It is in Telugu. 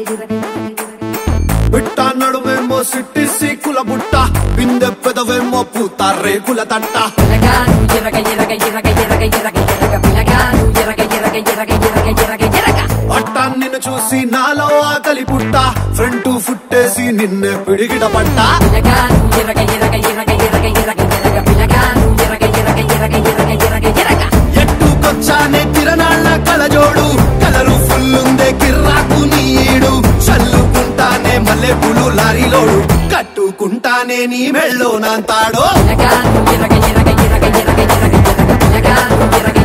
బిట్ట నడుమేమో సిట్టి సీకుల బుట్ట బిందె పెదవేమో పూత రేకుల తట్ట పిల్లగాను ఎరగ ఎరగ ఎరగ ఎరగ ఎరగ ఎరగ పిల్లగాను ఎరగ ఎరగ ఎరగ ఎరగ ఎరగ ఎరగ అట్ట నిన్ను చూసి నాలో ఆకలి పుట్ట ఫ్రంట్ ఫుట్టేసి నిన్నే పిడిగిట పట్ట పిల్లగాను ఎరగ ఎరగ ఎరగ ఎరగ ఎరగ ఎరగ పిల్లగాను ఎరగ ఎరగ ఎరగ ఎరగ ఎరగ ఎరగ ఎట్టుకొచ్చానే తిరనాళ్ళ కలజోడు కలరు ఫుల్లుందే కిర్రాకు నీడు చల్లుకుంటానే మల్లెపూలు లారీలోడు కట్టుకుంటానే నీ మెళ్ళో నాంతాడో పిల్లగాను ఎరగ ఎరగ ఎరగ ఎరగ ఎరగ ఎరగ పిల్లగాను ఎరగ